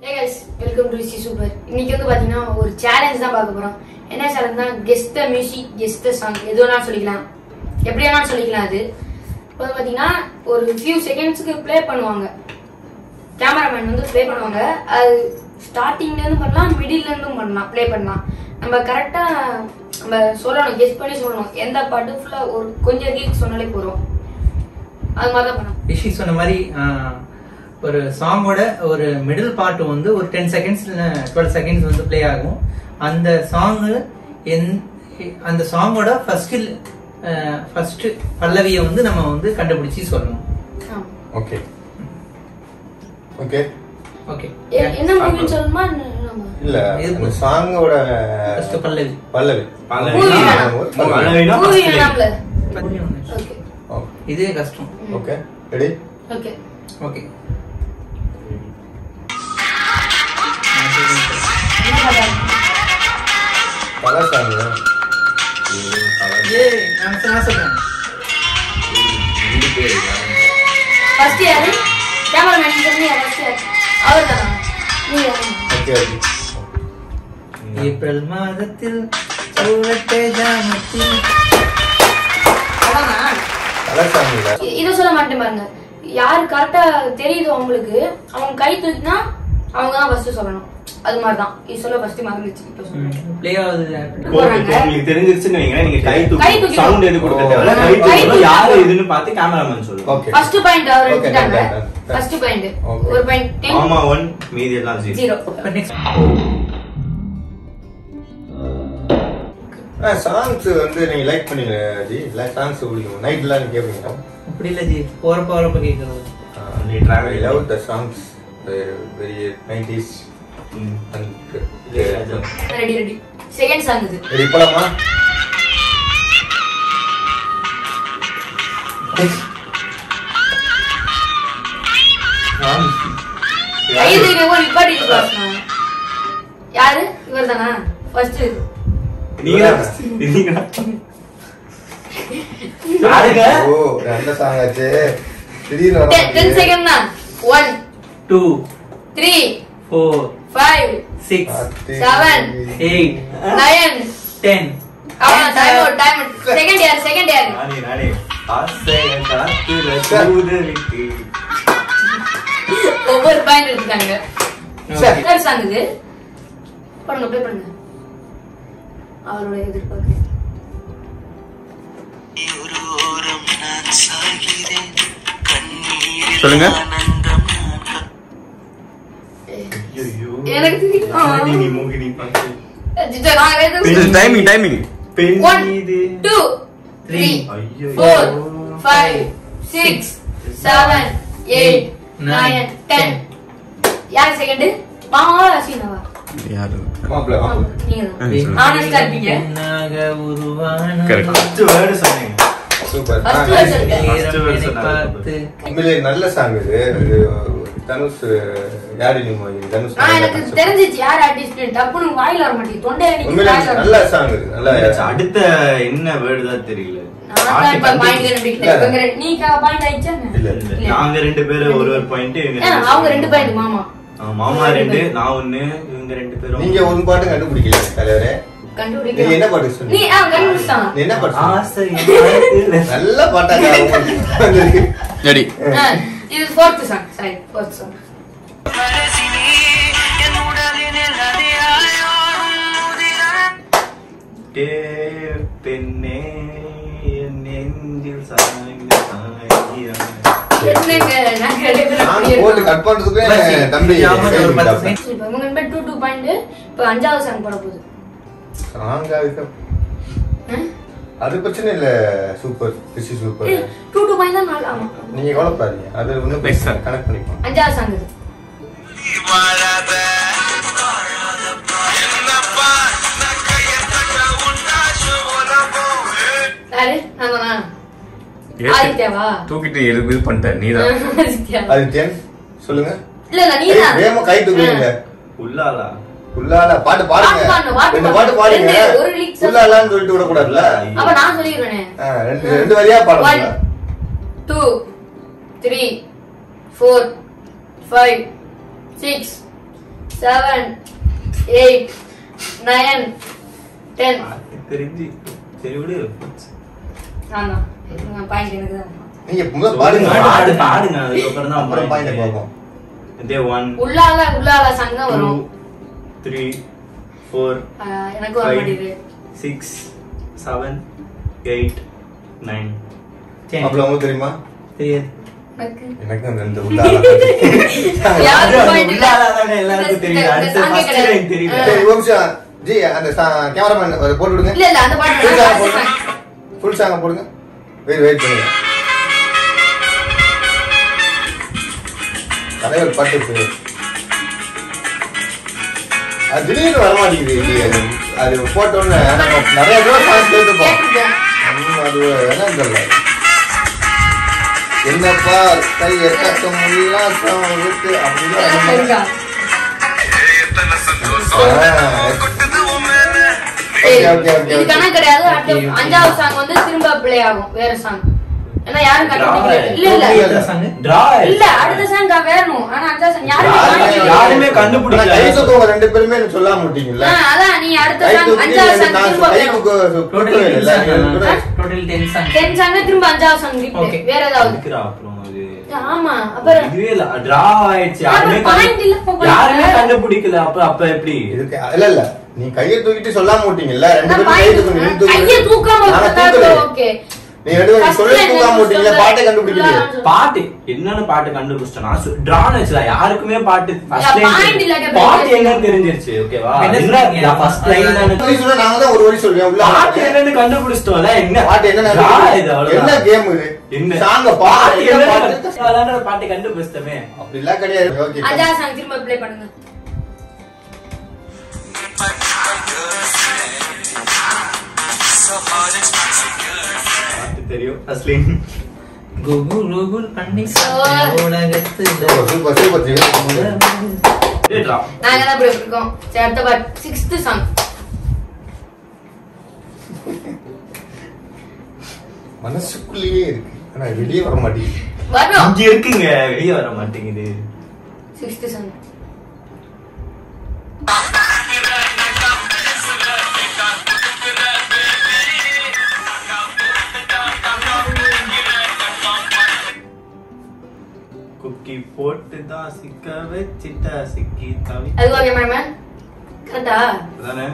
Hey guys welcome to C super இன்னைக்கு வந்து பாத்தீங்கன்னா ஒரு சேலஞ்ச் தான் பார்க்க போறோம் என்ன சேலஞ்ச் தான் guess the music guess the song எது வேணாலும் சொல்லிக்கலாம் எப்படி வேணாலும் சொல்லிக்கலாம் அது இப்போ வந்து பாத்தீங்கன்னா ஒரு ஃபியூ செகண்ட்ஸ்க்கு ப்ளே பண்ணுவாங்க கேமராமேன் வந்து ப்ளே பண்ணுவாங்க அது ஸ்டார்டிங்ல இருந்து பண்ணலாம் மிடில்ல இருந்தும் பண்ணலாம் ப்ளே பண்ணலாம் நம்ம கரெக்டா நம்ம சொல்லணும் கெஸ் பண்ணி சொல்லணும் எந்த பாட்டு ஃபுல்லா ஒரு கொஞ்சம் ரீல்ஸ் சொன்னாலே போதும் அது மாதிரி தான் பண்ணணும் ரிஷி சொன்ன மாதிரி ஆஹ், ஒரு சாங்கோட ஒரு மிடில் பார்ட் வந்து ஒரு டென் செகண்ட்ஸ் டுவெல் செகண்ட்ஸ் வந்து ப்ளே ஆகும் அந்த சாங் என் அந்த சாங்கோட ஃபர்ஸ்ட் ஃபர்ஸ்ட் பல்லவியை வந்து நம்ம வந்து கண்டுபிடிச்சி சொல்லணும் ஆமா. ஓகே ஓகே ஓகே எ- என்ன மூவின்னு சொல்லணுமா நம்ம இல்ல இது அந்த சாங்கோட ஃபர்ஸ்ட் பல்லவி பல்லவி Movie வேணாம். பல்லவி. மூவி வேணாம்ல ஓகே ஓ, இதே கஷ்டம் ஓகே ரெடி ஓகே ஓகே என்ன பண்றாங்க கலர் சாங் ஏ நான் சொன்னா சொல்றேன் ஃபர்ஸ்ட் யாரு கேமராமேன் சொன்னீங்க ஃபர்ஸ்ட் யார் அவர் தானா நீங்க ஓகே ஓகே ஏப்ரல் மாதத்தில் சூழட்டை ஜாமத்தில் அதானா கலர் சாங் இல்ல இ- இத சொல்ல மாட்டேன் பாருங்க யாரு கரெக்டா தெரியுதோ அவங்களுக்கு அவங்க கை தூக்கினா அவங்க தான் ஃபர்ஸ்ட் சொல்லணும் அது மாதிரி தான் இது சொல்ல ஃபர்ஸ்ட் மறந்துச்சு இப்போ சொல்றேன் ப்ளே ஆகுது ஓகே, இப்போ உங்களுக்கு தெரிஞ்சிருச்சுன்னு வைங்களேன், நீங்க கை கை தூக்கி தூக்கி சவுண்ட் எது கொடுக்க ஓ. தேவையில்ல, கை கை தூக்கணும். தூக்கி யாரு தூக்கணும். இதுன்னு பார்த்து கேமராமேன் சொல்லுவாங்க ஓகே ஃபர்ஸ்ட் பாயிண்ட் அவர் Okay, எடுத்துட்டாங்க done, done, done. First point Okay. ஒரு பாயிண்ட் ஆமா ஒன் மீதி எல்லாம் ஜீரோ ஜீரோ இப்போ நெக்ஸ்ட் சாங்ஸ் வந்து நீங்க லைக் பண்ணீங்க ஜி லைக் சாங்ஸ் பிடிக்கும் நைட்லாம் நீங்க கேட்பீங்க அப்படி இல்லை ஜி போறப்ப வரப்ப கேட்கறது நீ travel I love the songs very nineties ready ready second song இது ரெடி போலாமா கை தூக்கி ஒரு நிப்பாட்டி இருப்பாங்க யாரு இவர் தானா ஃபர்ஸ்ட் நீங்க நீங்க யாருங்க ஓ நல்ல சாங் ஆச்சு திடீர்னு வர டென் மாட்டேங்குது. செகண்ட் தான் one two three four five six அத்தி. Seven. எயிட் நயன் டென் அவ்வளோ time out time out second யார் செகண்ட் யார் நானே நானே ஆசைய காத்துல தூதரிக்கு ஒவ்வொரு பாயிண்ட் எடுத்துட்டாங்க சரி. தேர்ட் சாங் இது பண்ணுங்க ப்ளே பண்ணுங்க அவரோட எதிர்பார்க்க சொல்லுங்க ஐயோ எனக்கு தெரியும். நீ மூகினி பாத்து அச்சச்சோ, நான் எதுவும் This is டைமிங் டைமிங் பெண் One, மீது two, three, ஐயோ four, five, six, seven, eight, Nine, nine, ten. யார் செகண்ட் மாமா அசினாவா யாரு மாப்பிள்ள மாப்பிள்ள நீங்க தான் சொல்லுங்க. ஆனஸ்டா இருப்பீங்க பெண்ணாக உருவான Correct. ஃபர்ஸ்ட் வேர்டு சொன்னீங்க சூப்பர் First word சொல்லுங்க. First word என்னை சொன்னாங்க. பார்த்து உண்மையிலே நல்ல சாங் இது இது தனுஷ் யாரு நீ தனுஷ் ஆ எனக்கு தெரிஞ்சிச்சு யார் ஆர்டிஸ்ட் டப்புனு வாயில வர மாட்டேங்குது தொண்டையில நிக்குது உண்மையிலே வாயில வர நல்ல மாட்டேங்குது. சாங் இது நல்ல அடுத்த என்ன வேர்டு தான் தெரியல நான் தான் இப்ப point கண்டுபிடிக்கிறேன். இவங்க ரெண்டு- நீ கா- point ஆயிடுச்சா என்ன? இல்ல, இல்ல, இல்ல. நாங்க ரெண்டு பேரும் ஒரு ஒரு பாயிண்ட் ஏன், அவங்க ரெண்டு point, மாமா. மாமா ரெண்டு நான் ஒண்ணு இவங்க ரெண்டு பேரும் நீங்க ஒரு பாட்டு கண்டுபிடிக்கல தலைவரே கண்டுபிடிக்கலாம். நீங்க என்ன பாட்டு நீ, சொன்னீங்க ஆ, கண்டுபிடிச்சிட்டான். நீ என்ன பாட்டு சொன்னீங்க? ஆசை காத்துல நல்ல பாட்டாங்க உங்களுக்கு ரெடி ஆ, இது fourth song. Sorry, fourth song. டே பெண்ணே என் நெஞ்சில் சாய்ந்து சாய்கிறாய். என்னங்க, நாங்க ரெண்டு பேரும் நான் அப்படியே போட்டு இருக்கோம். கட் பண்றதுக்குள்ளே தம்பி ஞாபகம் ஒரு பத்து சாங் இப்ப இவங்க ரெண்டு பேரும் two, two point. இப்ப அஞ்சாவது song போட போகுது. அதுக்கு ஆ? அது பிரச்சனை இல்ல சூப்பர் பிசி சூப்பர் ஏய், two, two point தான் நல்லா, ஆமா. நீங்க கவலைப்படாதீங்க அது ஒன்றும் Next song. கனெக்ட் பண்ணிப்போம் அஞ்சாவது song இது. யாரு? நான் தானா? ஆதித்யாவா? தூக்கிட்டு இது இது பண்ணிட்ட நீதான் ஆதித்யா. ஆதித்யன் சொல்லுங்க இல்ல இல்ல நீதான் வேகமா கை தூக்குறீங்க உள்ளாலா உள்ளால பாட்டு பாடுங்க பாட்டு பாடணும், பாட்டு ரெண்டு பாடணும். பாட்டு பாடுங்க ரெண்டு, ஒரு lyrics தான். உள்ளாலான்னு சொல்லிட்டு விடக்கூடாதுல்ல அப்ப நான் சொல்லிடுவேனே ஆ, ரெண்டு ரெண்டு வரியா பாடுங்க one two three four five six seven eight nine ten பாட்டு தெரிஞ்சு சரி விடு ஆமா பாயிண்ட் எனக்கு தான் நீங்க முதல்ல பாடுங்க பாடு பாடுங்க அதுக்கப்புறம் தான் அப்புறம் பாயிண்ட் பார்ப்போம் இதே ஒன் உள்ளால உள்ளால சாங் தான் டூ வரும் த்ரீ ஃபோர் ஆஹ் எனக்கு வர மாட்டேங்குது சிக்ஸ் செவன் எயிட் நைன் சரி. அப்புறம் உங்களுக்கு தெரியுமா தெரியாது எனக்கு எனக்கு அந்த இந்த உள்ளால யாருக்கு அது point இல்ல. உள்ளாலதானே எல்லாருக்கும் தெரியும். இந்த- அடுத்த இந்த song first கிடையாது. line தெரியல. சரி ஒரு நிமிஷம் ஜி அந்த கேமராமேன் போட்டு விடுங்க இல்ல இல்ல அந்த பாட்டு ஃபுல் நான் சாங் போடுங்க வாசிப்பேன். ஃபுல் சாங் போடுங்க வெயிட் வெயிட் பண்ணுங்க தலைவர் பாட்டு இருக்கு. அது திடீர்னு வர மாட்டேங்குது ஜி. அது அது போட்ட உடனே நம்ம நிறைய தடவை சாங் கேட்டுப்போம் கேட்டிருக்கேன். ம், அது என்னன்னு தெரியல என்னப்பா கை எட்டக்கம் உல்லாசம் இருக்கு அப்படிலாம் இதெல்லாம் சரிதா? ஓகே ஓகே ஓகே இது ஓகே கணக்கு கிடையாது அடுத்த Okay, okay. அஞ்சாவது சாங் வந்து திரும்ப ப்ளே ஆகும் வேற சாங் ஏன்னா யாரும் கண்டுபிடிக்கல Draw. இல்ல இல்ல Okay. எத்தனை song? Draw இல்ல அடுத்த சாங் வேணும் ஆனா அஞ்சாவது சாங் யாரும் யாருமே- கண்டுபிடிக்கல. யாருமே கண்டுபிடிக்கல. ஆனா கை தூக்கவங்க ரெண்டு பேருமே எனக்கு சொல்லாம விட்டீங்கல்ல ஆ, அதான் நீ அடுத்த கை சாங் தூக்கி அஞ்சாவது சாங் நான் திரும்ப கை வேணும் தூக்க Total தூக்கவே 10 இல்லை. song எனக்கு கூட ஆ? Total 10 song. டென் சாங் திரும்ப அஞ்சாவது சாங் Okay. ரிப்பீட் வேற ஏதாவது இருக்கிறா அப்புறம் அது ஆமா அப்புறம் இதுவே இல்ல டிரா ஆயிடுச்சு யாருமே அப்புறம் point இல்ல, கண்டு- point யாருமே இல்ல. கண்டுபிடிக்கல அப்ப அப்ப எப்படி இதுக்கு இல்ல இல்ல நீ கையை தூக்கிட்டு சொல்லாம விட்டீங்கல்ல ரெண்டு நான் பேரும் கை point தூக்கணும் நீ தூக்கி கையை தூக்காம நாங்க விட்டா தூக்கல. ஓகே நீ ரெண்டு பேரும் First சொல்லி line தூக்காம என்ன விட்டீங்களா சொல்ல? பாட்டை கண்டுபிடிக்கலையே இல்ல. பாட்டு என்னன்னு பாட்டு கண்டுபிடிச்சிட்டோம் டிரான்னு வச்சுல யாருக்குமே பாட்டு first இல்ல, line point இல்லாட்டி தெரியும். அப்புறம் பாட்டு என்னன்னு தெரிஞ்சிருச்சு ஓகேவா என்ன என்ன சொன்னீங்க? ஃபர்ஸ்ட் லைன் நீ சொன்னா நாங்க தான் ஒரு வரி சொல்லுவேன் உள்ள பாட்டு என்னன்னு கண்டுபிடிச்சிட்டோம்ல என்ன பாட்டு என்ன Draw நடக்குது? இது என்ன அவ்வளவுதான் கேம் இது என்ன சாங்க பாட்டு பாட்டு என்ன என்னன்னு பாட்டு கண்டுபிடிச்சிட்டோம்ல, பாட்டு கண்டுபிடிச்சிட்டோமே அப்படிலாம் கிடையாது ஓகே அஞ்சாவது சாங் திரும்ப ப்ளே பண்ணுங்க பாட்டு தெரியும் ஃபர்ஸ்ட் லைன் கூகுள் கூகுள் பண்ணி உலகத்துல சூப்பர் சூப்பர் சூப்பர் டிரா நாங்க தான் இப்படி இருக்கோம் சரி அடுத்த பாட் சிக்ஸ்த் சாங் மனசுக்குள்ளேயே இருக்கு ஆனா வெளியே வர மாட்டேங்குது வரும் இங்க இருக்குங்க வெளிய வர மாட்டேங்குது சிக்ஸ்த் சாங் குக்கி போட்டு தான் சிக்க வச்சிட்டா சிக்கி தவி அது ஓகே மேடம் கரெக்டா தானே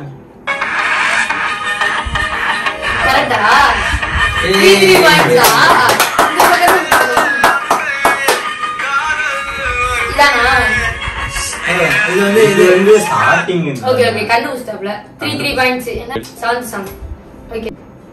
கரெக்டா ஏய். த்ரீ த்ரீ பாயிண்ட்ஸா இந்த பக்கம் இதானா இது வந்து இது இது வந்து ஸ்டார்டிங் ஓகே ஓகே கண்டுபிடிச்சாப்ல த்ரீ த்ரீ பாயிண்ட்ஸ் என்ன செவன்த் சாங் ஓகே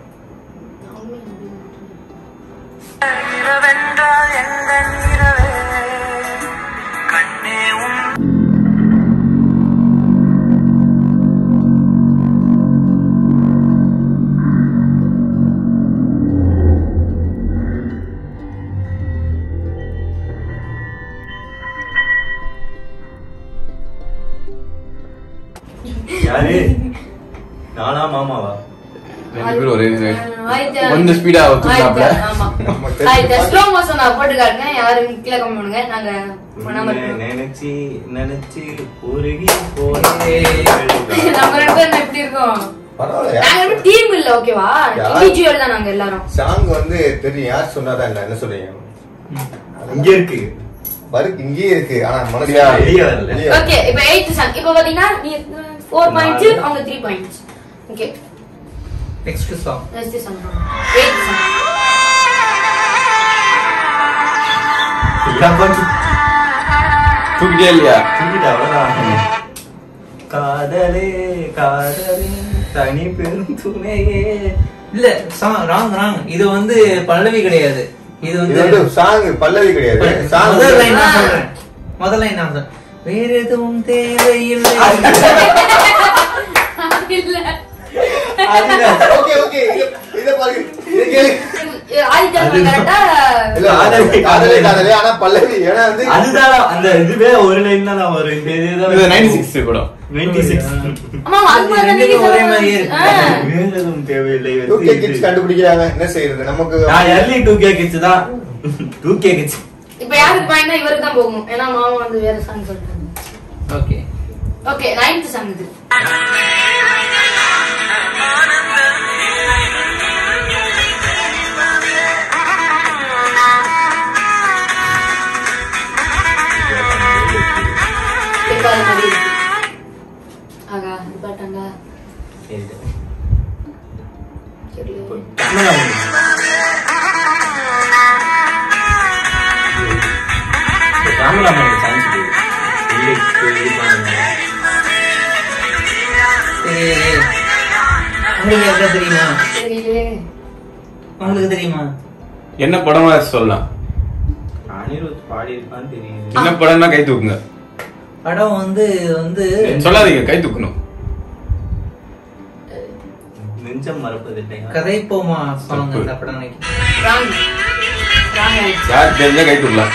யாரு நானா மாமாவா ரெண்டு பேரும் ஒரே ஆயிரத்தி கொஞ்சம் speed ஆ ஒத்துக்கிட்டாப்ல. ஆயிரத்தி- ஆமா. ஆயிரத்தி ஸ்லோ மோஷன் நான் போட்டு காட்டுங்க யாரும் கீழே கம்மி பண்ணுங்க நாங்க பண்ணாம உன்னை இருக்கோம் நினைச்சு நினைச்சு உருகி போனேன் நம்ம ரெண்டு பேரும் எப்படி இருக்கோம் பரவாயில்ல நாங்க டீம் இல்ல ஓகேவா யார்? இண்டிவிஜுவல் தான் நாங்க எல்லாரும் சாங் வந்து தெரியும் யார் சொன்னாதான் என்ன என்ன சொல்றீங்க இங்க இருக்கு வருக்கு இங்கேயே இருக்கு ஆனா மனசு Yeah. வெளிய வரல. வெளிய ஓகே இப்போ எயித் சாங் இப்போ பாத்தீங்கன்னா நீ ஃபோர் பாயிண்ட்ஸ் நாலு. அவங்க three points okay next song next song eighth song எல்லாம் கொஞ்சம் தூக்கிட்டே இல்லையா தூக்கிட்டு அவ்வளவுதான். காதலே காதலே தனி பெரும் துணையே இல்ல சாங் ராங் ராங் இது வந்து பல்லவி கிடையாது இது இது வந்து வந்து சாங் பல்லவி கிடையாது சாங் முதல் லைன் நான் சொல்றேன் முதல் லைன் நான் சொல்றேன் வேற எதுவும் தேவையில்லை இல்ல ஓகே ஓகே இத பாருங்க இத கேளு ஆதித்யா கரெக்டா இல்ல காதலி, காதலே காதலே ஆனா பல்லவி ஏன்னா வந்து அதுதான் அந்த இதுவே ஒரு லைன் தான் வரும் இந்த இதுதான் இது நைன்டி சிக்ஸ் கூட 96 ஆமா அது மாதிரி தான் ரெண்டுமே நீங்க ஒரே சொல்றது. மாதிரியே இருக்கு. ஆ. வேற எதுவும் தேவையில்லை டூ வந்து கே இது. கிட்ஸ் கண்டுபிடிக்கிறாங்க என்ன செய்யறது நமக்கு நான் early 2K kids தான் 2K kids இப்போ யாருக்கு பாயிண்ட் இவருக்கு தான் போகணும் ஏன்னா மாமா வந்து வேற சாங் சொல்லிட்டாங்க ஓகே ஓகே நைன்த் சாங் இது கேட்காத மாதிரி இருக்கு. ஆகா இது பாட்டாங்க சரி சரி கேமரா கேமராமேன் சான்ஸ் இல்லை இது பண்ணுங்க சரி உங்களுக்கு எவ்வளவு தெரியுமா தெரியலையே உங்களுக்கு தெரியுமா என்ன படமா சொல்லலாம் அனிருத் பாடி இருப்பான்னு தெரியுது என்ன படம்னா கை தூக்குங்க படம் வந்து வந்து சொல்லாதீங்க கை தூக்கணும் நெஞ்சம் மறப்பதில்லைங்க கதைப்போமா சாங் தப்பு. அந்த படம் நினைக்கிறேன் ராங் ராங் ஆயிடுச்சு யார் தெரிஞ்சா கை தூக்கலாம்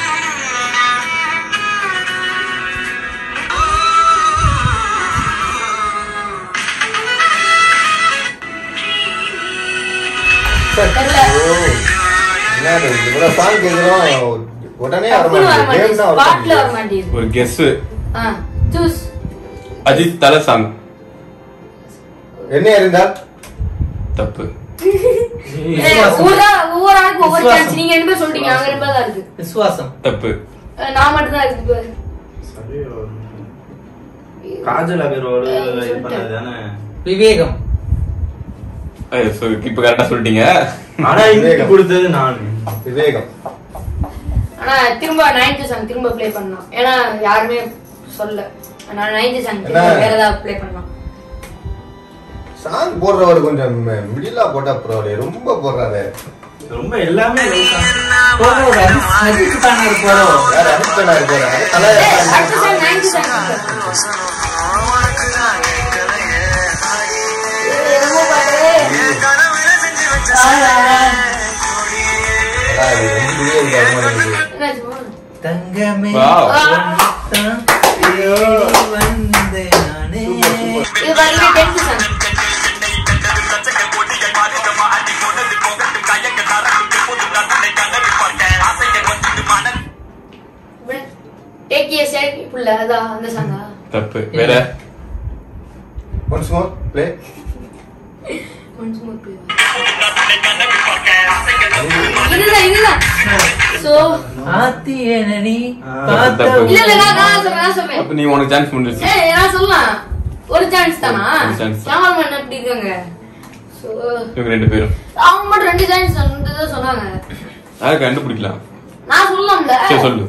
தெரியல என்ன இவ்வளவு சாங் கேக்குறோம் உடனே வர டப்புனு வர மாட்டேங்குது மாட்டேங்குது கேம் தான் வர ஸ்பாட்ல வர மாட்டேங்குது. மாட்டேங்குது ஒரு கெஸ் ஆ சூஸ் அஜித் தலை சாங் என்ன இருந்தால் தப்பு ஒவ்வொரு ஒவ்வொரு ஆளுக்கு ஒவ்வொரு விசுவாசம். சான்ஸ் நீங்க ரெண்டு பேர் சொல்லிட்டீங்க நாங்க ரெண்டு பேர் தான் இருக்கு விசுவாசம் தப்பு அஹ் நான் மட்டும் தான் இருக்கு சரி காஜல் அகர்வால் இது பண்ணது தானே விவேகம் அது so இப்ப கரெக்டா சொல்லிட்டீங்க ஆனா இன்னைக்கு கொடுத்தது நான் விவேகம் ஆனா திரும்ப நைன்த் சாங் திரும்ப ப்ளே பண்ணலாம் ஏன்னா யாருமே சொல்ல அதனால நைன்த் சாங் என்ன? வேற ஏதாவது ப்ளே பண்ணலாம் சாங் போடுறவர் கொஞ்சம் மிடிலா போட்டா பரவாயில்ல ரொம்ப போடுறாரு ரொம்ப எல்லாமே low தான். போறோம் ஒரு அஜித் அஜித் தானே போறோம் யார் அடிக்ட் பண்ணாரு போறாரு தலை ஏய், அடுத்த சாங் நைன்த் சாங் அது ரெண்டுலயே இருக்கு, அது மாதிரி இருக்கு. தங்கமே Wow. உன்னைத்தான் தேடி வந்த நானே இது பாருங்க டென்த் சாங் டேக் ஏ சேக் புள்ள அதான் அந்த சாங்கா தப்பு வேற Once more, play. Once more play இதுதான் இதுதான் சோ ஆத்தி எனடி ஆ, பார்த்த தப்பு. இல்ல இல்ல நான் நான் சொல்றேன் நான் சொல்றேன் அப்ப நீ உனக்கு சான்ஸ் முடிஞ்சிருச்சு ஏய் நான் சொல்லலாம் ஒரு சான்ஸ் தானா ஒரு chance தான். கேமராமேன் எப்படி இருக்காங்க சோ இவங்க ரெண்டு பேரும் அவங்க மட்டும் ரெண்டு சான்ஸ் தான் சொன்னாங்க யாருக்கு கண்டுபிடிக்கலாம் நான் சொல்லலாம்ல சரி சொல்லு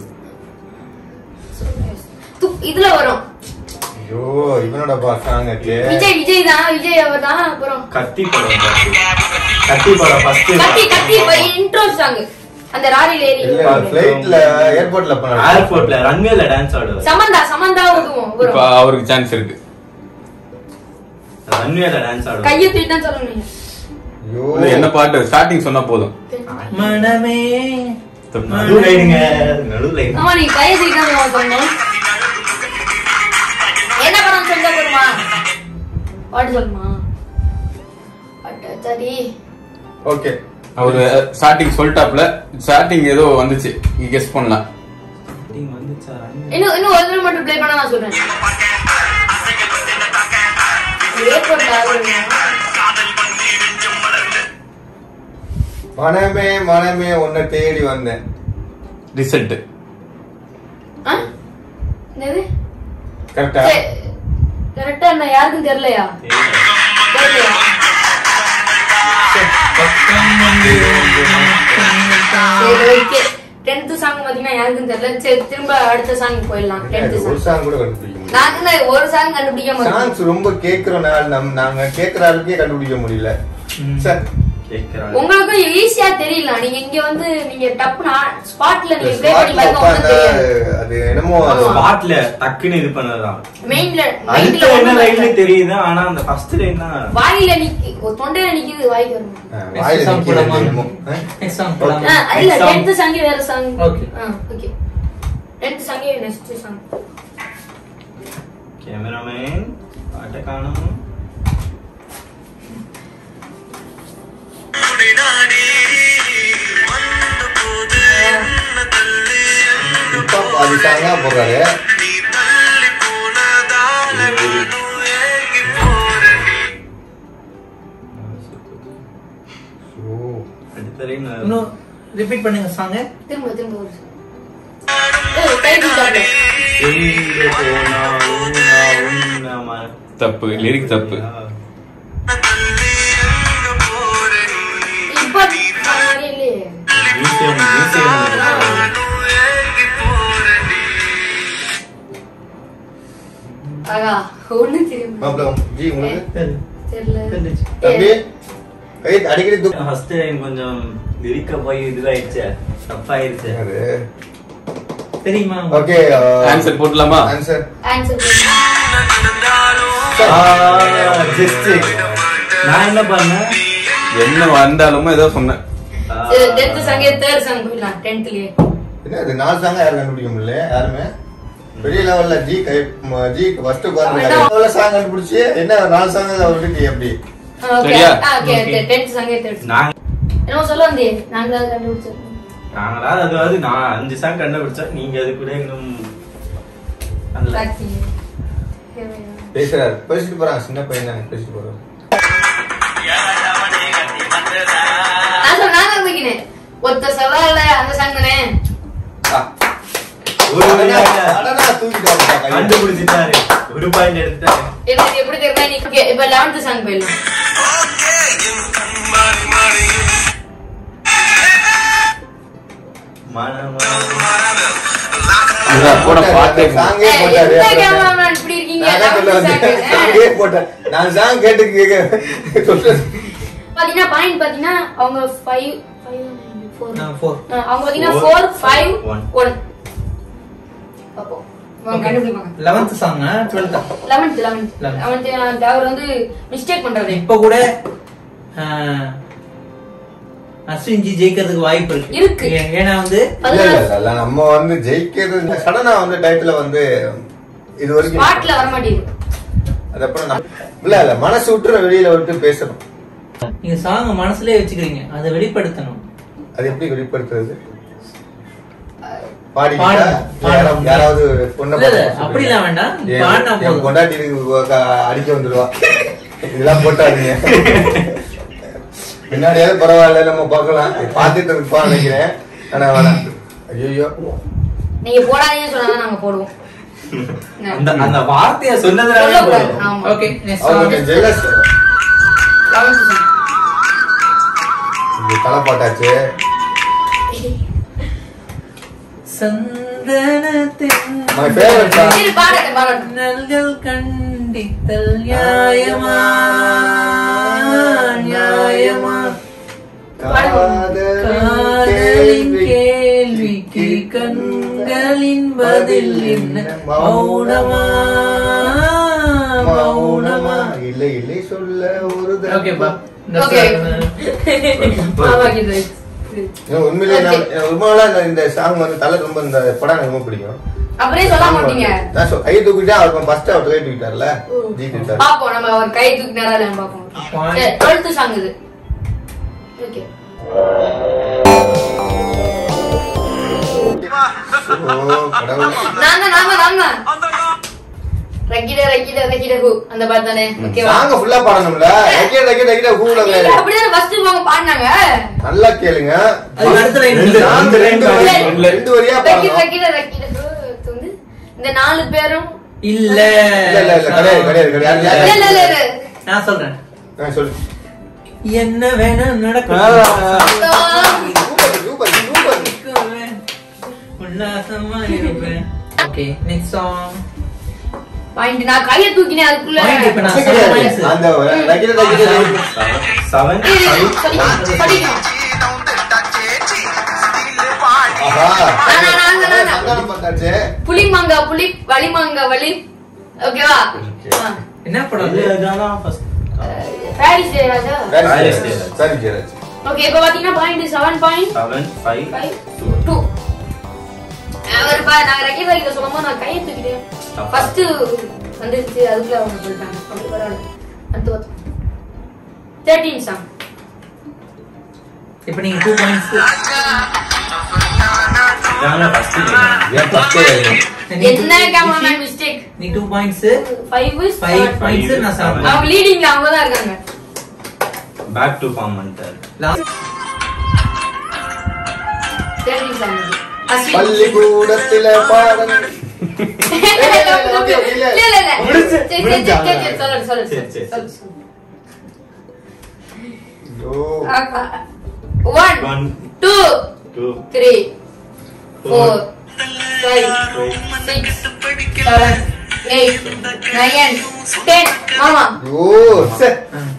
து- இதுல வரும் ஐயோ இவனோட பா சாங் இருக்கு விஜய் விஜய் தான் விஜய் அவர் தான் அப்புறம் கத்தி படம் பாத்து. கத்தி படம் ஃபர்ஸ்ட் கத்தி கத்தி இன்ட்ரோ சாங் அந்த ராரில ஏறி இல்ல பிளைட்ல ஏர்போர்ட்ல பண்ணாரு ஏர்போர்ட்ல ரன்வேல டான்ஸ் ஆடுவார் சமந்தா சமந்தா உதுவும் இப்ப வரும் அவருக்கு சான்ஸ் இருக்கு ரன்வேல டான்ஸ் ஆடுவார் கையை தூக்கி தான் சொல்லணும் ஐயோ இல்ல, என்ன பாட்டு ஸ்டார்டிங் சொன்னா போதும் மனமே தப்பு. நடுவுல இருங்க நடுவுல இருங்க. ஆமா நீ கையை தூக்கி தான் சொல்லணும் என்ன படம் சொல்ல போதுமா பாட்டு சொல்லுமா பாட்டு சரி ஓகே அவரு ஸ்டார்டிங் சொல்லிட்டாப்ல ஸ்டார்டிங் ஏதோ வந்துச்சு நீங்க கெஸ் பண்ணலாம் Acting வந்துச்சா ரன்வே இன்னும் இன்னும் ஒரு தடவை மட்டும் ப்ளே பண்ண நான் சொல்றேன் ஏர்போர்ட்ல ஆடுறீங்க. மனமே மனமே உன்னை தேடி வந்தேன் ரிசல்ட் ஆ? என்னது கரெக்டா கரெக்டா என்ன யாருக்கும் தெரியலையா தெரியலையா சரி ஓகே டென்த் சாங் பாத்தீங்கன்னா யாருக்கும் தெரியல சரி திரும்ப அடுத்த சாங் போயிடலாம் டென்த் ஒரு சாங் சாங் கூட கண்டுபிடிக்க முடியல நான் என்ன ஒரு சாங் கண்டுபிடிக்க மாட்டேன் சாங்ஸ் ரொம்ப கேக்குறனால நம் நாங்க கேக்குற அளவுக்கே கண்டுபிடிக்க முடியல ம். சார் கேக்குறாங்க உங்களுக்கும் ஈஸியா தெரியல நீங்க இங்க வந்து நீங்க டப்புனா ஸ்பாட்ல நீங்க ப்ளே பண்ணி ஸ்பாட்ல பாருங்க உங்களுக்கு உட்கார்ந்தா தெரியாது அது என்னமோ அது ஆமா. ஸ்பாட்ல டக்குன்னு இது பண்ணதுதான் மெயின்ல அடுத்த என்ன லைன்ல தெரியுது ஆனா அந்த ஃபர்ஸ்ட் லைன் தான் வாயில நிக்கி ஒரு தொண்டையில நிக்குது வாய்க்கு வரும் ஆ, Next வாயில song நிக்கிறது போலாமா? என்னமோ. ஆ? Next song போலாமா? ஆ, இல்ல Next song. டென்த் சாங் வேற song Okay. Okay tenth song next song cameraman பாட்டை காணும் இப்ப பாதி சாங்கா போடுறாரு ரிப்பீட் பண்ணுங்க சாங்க திரும்ப திரும்ப ஒரு ஏய், கை தூக்காத. எங்க போனாலும் நான் உன்னை மற- தப்பு லிரிக் தப்பு இப்ப மாதிரியே இல்லையே. மியூசியம் மியூசியம் ஆகா, ஒண்ணும் தெரியுமா? மாப்பிள ஜி உங்களுக்கு தெரியல. தம்பி கை அடிக்கடி தூக்கு ஃபர்ஸ்ட் டைம் கொஞ்சம் லிரிக்க போய் இதுவாயிடுச்சு தப்பாயிருச்சு அது தெரியுமா ஓகே ஆன்சர் போடலாமா ஆன்சர் Answer பண்ணுங்க. ஜஸ்ட் நான் என்ன பண்ணேன் என்ன வந்தாலுமோ ஏதோ சொன்னேன் சரி, tenth song ஏ third song போயிடலாம், tenth லயே. என்ன இது நாலு சாங்க யாரும் கண்டுபிடிக்க முடியல யாருமே பெரிய லெவல்ல ஜி கை ம- ஜி ஃபர்ஸ்ட் உட்கார்ந்து லெவல்ல சாங் கண்டுபிடிச்சு என்ன நாலு சாங் விட்டுட்டு எப்படி ஆ, okay. சரியா? ஆ, okay, okay. tenth song ஏ third song. நாங்க என்னமோ சொல்ல வந்தியே, நாங்களா கண்டுபிடிச்சோம். நாங்களா அதாவது நான் அஞ்சு சாங் கண்டுபிடிச்சேன் நீங்க அது கூட இன்னும் அந்த பாத்தி. பேசுறாரு பேசிட்டு போறாங்க சின்ன பையன் தான் பேசிட்டு போறாரு நான் சொல்ல, நான் கண்டுபிடிக்கிறேன். ஒத்த சவால்ல அந்த சாங் தானே ஒரு அடடா, வழியா அடடா, தூக்கிட்டாரு கையில. கண்டுபிடிச்சிட்டாரு ஒரு பாயிண்ட் எடுத்துட்டாரு எனக்கு எப்படி தெரியுமா நீ okay, இப்ப 11th song போயிடலாம் மனமா அதான் போட பாட்டே சாங்கே ஏய், போட்டாரு எந்த அப்புறம் cameraman இப்படி இருக்கீங்க நான் தான் சொல்ல 11th song. வந்தேன். சாங்கே போட்டேன் நான் சாங் கேட்டு கேட்க சொல்றேன் பாத்தீங்கன்னா பாயிண்ட் பாத்தீங்கன்னா அவங்க ஃபைவ் ஃபைவ் ஃபோர் ஃபோர் அவங்க பாத்தீங்கன்னா Four, four five one. One அப்போ அவங்க கண்டுபிடிப்பாங்க லெவன்த் சாங் டுவெல்த்தா லெவன்த் லெவன்த் Eleventh. லெவன்த் அவர் வந்து மிஸ்டேக் பண்றாரு இப்ப கூட ஆஹ், அஸ்வின் ஜி ஜெயிக்கிறதுக்கு வாய்ப்பு இருக்கு இருக்கு. ஏ- ஏன்னா வந்து இல்ல இல்ல இல்ல, இல்ல நம்ம வந்து ஜெயிக்கிறது சடனா வந்து டைட்டில் வந்து இது வரைக்கும் ஸ்பாட்ல வர மாட்டேங்குது அதுக்கப்புறம் நம்ம- இல்ல இல்ல மனசு விட்டுற வெளியில விட்டு பேசணும் நீங்க சாங் மனசுலயே வச்சுக்கிறீங்க அதை வெளிப்படுத்தணும் அது எப்படி வெளிப்படுத்துறது பாடி பாடணும், பாடணும். யாராவது பொண்ணை இல்ல, இல்ல, பார்த்து அப்படிலாம் வேண்டாம். என் பாடினா என் போதும். பொண்டாட்டி இதுக்கு க- அடிக்க வந்துருவா இதெல்லாம் போட்டாதீங்க பின்னாடியாவது பரவாயில்ல நம்ம பார்க்கலாம் பார்த்துட்டு இருப்பான்னு நினைக்கிறேன் ஆனா வேணாம் ஐயோ நீங்க போடாதீங்கன்னு சொன்னா நாங்க போடுவோம் அந்த அந்த வார்த்தைய சொன்னதுனால சொல்லக்கூடாது. போதும். ஆமா ஓகே நெக்ஸ்ட் அவங்க சாங் ஜெயலஸ் லெவன்த் song. இந்த தலைப்பாட்டாச்சு சந்தனத்தின் My favorite song. சரி, பாடட்டும், பாடட்டும். நல்கள் கண்டித்தல் நியாயமா நியாயமா காதலின் கேள்விக்கு கண்களின் பதில் என்ன மௌனமா மௌனமா இல்லை இல்லை சொல்ல ஒரு தடவை. ஓகேப்பா Okay. ஆமா, இது. ஏன் உண்மையிலேயே நான் உண்மையில இந்த- இந்த சாங் வந்து தலை ரொம்ப இந்த படம் எனக்கு ரொம்ப பிடிக்கும் அப்படியே சொல்ல மாட்டீங்க நான் சொ- கை தூக்கிட்டா அவர் ஃபர்ஸ்ட் அவர் கை தூக்கிட்டார்ல ஜி தூக்கிட்டார் பாப்போம் நம்ம அவர் கை தூக்கினாரா இல்லையான்னு பாப்போம் Point. சரி, 12th song இது ஓகே ஓ கடவுளே நான் தான் நான் தான் நான் தான் ரக்கிட ரக்கிட ரக்கிட ஹூ அந்த பாட்டு தானே ஓகேவா சாங்க ஃபுல்லா பாடணும்ல ரெக்கே ரெக்கே ரெக்கே ஹூலங்க இல்ல, அப்படிதானே ஃபர்ஸ்ட் அவங்க பாடினாங்க நல்லா கேளுங்க அதுக்கு அடுத்த line ரெண்டு- இருக்கு. சாங் ரெண்டு வரி இல்ல. ரெண்டு வரியா ரக்கிட பாடணும் ரக்கிட ரக்கிட ஹூ வந்து இந்த நாலு பேரும் இல்ல இல்ல இல்ல இல்ல கிடையாது கிடையாது கிடையாது இல்ல இல்ல இல்ல இல்ல நான் சொல்றேன் ஆ, சொல்லு என்ன வேணா நடக்கும் சூப்பர் சூப்பர் சூப்பர் உல்லாசமா இருப்பேன் ஓகே நெக்ஸ்ட் சாங் பாயிண்ட் நான் கையை தூக்கினேன் அதுக்குள்ள Point இப்ப நான் அது சொல்ல கிடையாது. வயசு. அந்த ரெக்கே ரெக்கே செவன் ஏய், ஏய், ஃபைவ் சொல்லி- படிக்கணும். ஆஹா நான், நான், நான், நான், நான். சந்தானம் பார்த்தாச்சு புளிமாங்கா புளி வலிமாங்கா வலி ஓகேவா ஆ. என்ன படம் இது அது? அதான் first. பாரிஸ் ஜெயராஜா சரி, சரி, சரி, சரி. சரி ஜெயராஜ் ஓகே இப்போ பாத்தீங்கன்னா point seven point seven five five two அவர் பா நான் ரெக்கை வைக்க சொல்லும்போது நான் கையை தூக்கிட்டேன் தப்பா. ஃபர்ஸ்ட் வந்துருச்சு அதுக்குள்ள அவங்க சொல்லிட்டாங்க அப்படி பரவாயில்ல அடுத்து பார்த்தோம் தேர்ட்டீன் சாங் இப்ப நீங்க டூ பாயிண்ட்ஸ் இதான first line. ஏன் பத்தே என்ன கேமராமேன் மிஸ்டேக் நீ two points five five points நான் செவன் அவங்க லீடிங்ல அவங்க தான் இருக்காங்க Back to form பண்ணிட்டாரு. லாஸ்ட் தேர்ட்டின் சாங் இது அஸ்வின் பள்ளிக்கூடத்தில பாடம் இல்ல, இல்ல, இல்ல, இல்ல. முடிச்சு, சரி, சரி, முடிஞ்சா? சரி, சரி, சொல்லு, சொல்லு, சரி, சொல்லு, சரி, சொல்லு, சொல்லு. ஐயோ. One, One, two, two, three, four, four, five, five, six, seven, eight, nine, ten. ஆமா ஐயோ, சே.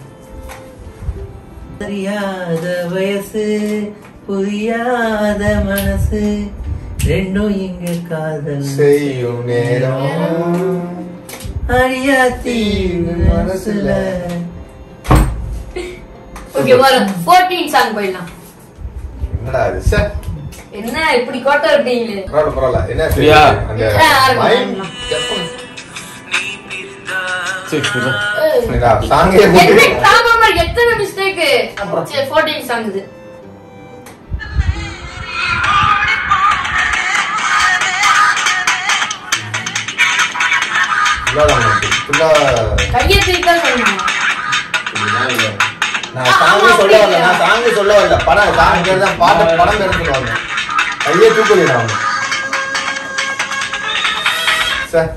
தெரியாத வயசு புரியாத மனசு ரெண்டும் இங்க காதல் செய்யும் நேரம் அழியா தீவு மனசுல ஓகே வரும் ஃபோர்டீன் சாங் போயிடலாம் என்னடா இது சே. என்ன இப்படி கோட்டை விட்டீங்களே பரவாயில்ல பரவாயில்ல என்ன சரி, பிரியா. அந்த ஆ, ஆரம்பிக்கலாம், mind ஆரம்பிக்கலாம். எப்ப- சரி, சரி. என்னடா, song ஏ என்ன போட்டு- காம எத்தனை மிஸ்டேக் சரி ஃபோர்டீன் சாங் இது ஃபுல்லாதான் உனக்கு. ஃபுல்லா கையை தூக்கி தான் சொல்லணும் இப்படிதான் இல்ல. நான் சாங்கே சொல்ல வரல நான் சாங்கே சொல்ல வரல படம் சாங் பேர் தான் பாட்டு படம் பேர் சொல்லுவாங்க கையே தூக்கல அவங்க சார்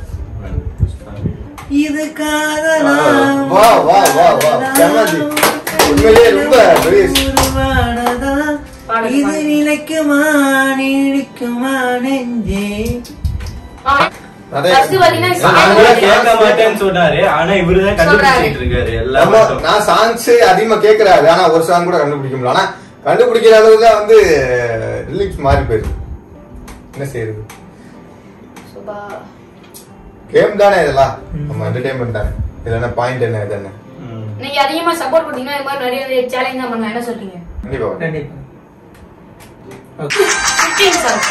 இது காதலா வா, வா, வா, வா. செமதி. உண்மையிலேயே ரொம்ப பெரிய உருவானதா? பாடுங்க, இது பாடுங்க. நினைக்குமா நீடிக்குமா நெஞ்சே நிறைய- First பாத்தீங்கன்னா நான் நான் கூட கூட கேட்க கேட்க மாட்டேன்னு சொன்னாரு ஆனா இவருதான் கண்டுபிடிச்சிட்டு இருக்காரு நம்ம- எல்லாமே நான் சாங்ஸ் அதிகமா கேட்கறாரு ஆனா ஒரு சாங் கூட கண்டுபிடிக்க முடியல ஆனா கண்டுபிடிக்கிற அளவுக்கு தான் வந்து ரிலீக்ஸ் மாறி போயிருக்கு என்ன செய்யறது சுபா கேம் தானே இதெல்லாம் நம்ம என்டர்டைன்மெண்ட் தானே இதுல என்ன பாயிண்ட் என்ன இது என்ன ம். நீங்க அதிகமா சப்போர்ட் பண்ணீங்கன்னா இது மாதிரி நிறைய நிறைய சேலஞ்ச் தான் பண்ணலாம் என்ன சொல்றீங்க கண்டிப்பா கண்டிப்பா ஃபிஃப்டீன் சாங்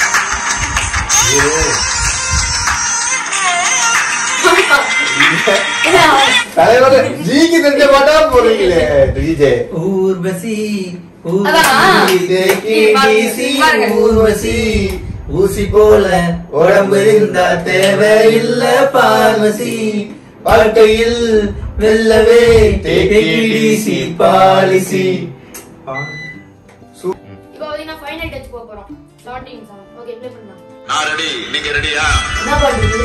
தலைவர் ஜிக்கு தெரிஞ்ச பாட்டா போறீங்களே டிஜே ஊர்வசி அதான். ஊர்வசி பாருங்க, பாருங்க. ஊர்வசி ஊசி போல உடம்பு இருந்தா தேவையில்ல பார்வசி வாழ்க்கையில் வெல்லவே டேக்கிடிசி பாலிசி இப்போ பாத்தீங்கன்னா ஃபைனல் டச் போக போறோம் செவன்டீன் சாங் ஓகே ப்ளே பண்ணலாம் நான் ரெடி நீங்க ரெடியா என்ன பாட்டு இது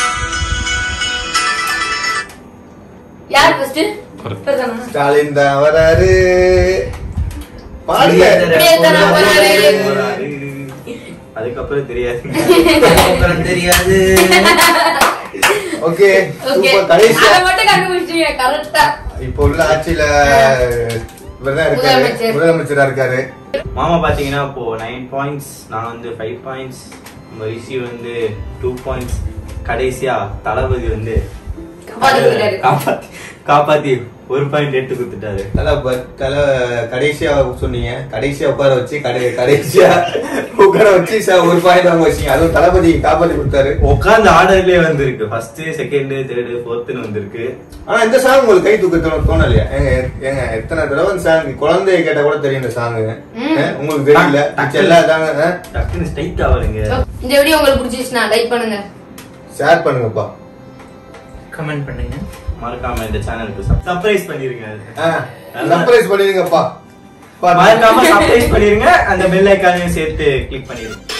யார் ஃபர்ஸ்ட் Correct. பிரதானா ஸ்டாலின் தான் வராரு பாடுங்க இப்படியே தானே போறாரு. போறாரு. அதுக்கப்புறம் தெரியாது அப்புறம் தெரியாது ஓகே ஓகே சூப்பர் கடைசியா அத மட்டும் கண்டுபிடிச்சீங்க கரெக்டா இப்போ உள்ள ஆட்சியில இவர்தான் இருக்காரு முதலமைச்சர். முதலமைச்சரா இருக்காரு மாமா பாத்தீங்கன்னா இப்போ நைன் பாயிண்ட்ஸ் நான் வந்து ஃபைவ் பாயிண்ட்ஸ் நம்ம ரிஷி வந்து டூ பாயிண்ட்ஸ் கடைசியா தளபதி வந்து காப்பாத்தி கொடுத்தாரு. காப்பாத்தி காப்பாத்தி ஒரு பாயிண்ட் எடுத்து கொடுத்துட்டாரு தலை ப- தலை கடைசியா சொன்னீங்க கடைசியா உட்கார வச்சு கடை கடைசியா உட்கார வச்சு ச- ஒரு பாயிண்ட் வாங்க வச்சீங்க அதுவும் தளபதி காப்பாத்தி கொடுத்தாரு உட்கார்ந்த ஆர்டர்லயே வந்திருக்கு ஃபர்ஸ்ட் செகண்ட் தேர்டு ஃபோர்த்னு வந்திருக்கு ஆனா இந்த சாங் உங்களுக்கு கை தூக்க தோண- தோணலையா ஏங்க ஏங்க எத்தனை தடவை இந்த சாங் குழந்தைய கேட்டா கூட தெரியும் இந்த சாங் உங்களுக்கு தெரியல மிச்சம் எல்லா தாங்க டக்குன்னு ஸ்ட்ரைட் ஆவருங்க இந்த வீடியோ உங்களுக்கு பிடிச்சிருச்சுன்னா லைக் பண்ணுங்க ஷேர் பண்ணுங்கப்பா கமெண்ட் பண்ணுங்க மறக்காம இந்த சேனலுக்கு சர்ப்ரைஸ் பண்ணிருங்க சர்ப்ரைஸ் பண்ணிருங்கப்பா மறக்காம சர்ப்ரைஸ் பண்ணிருங்க அந்த பெல் ஐக்கானையும் சேர்த்து கிளிக் பண்ணிருங்க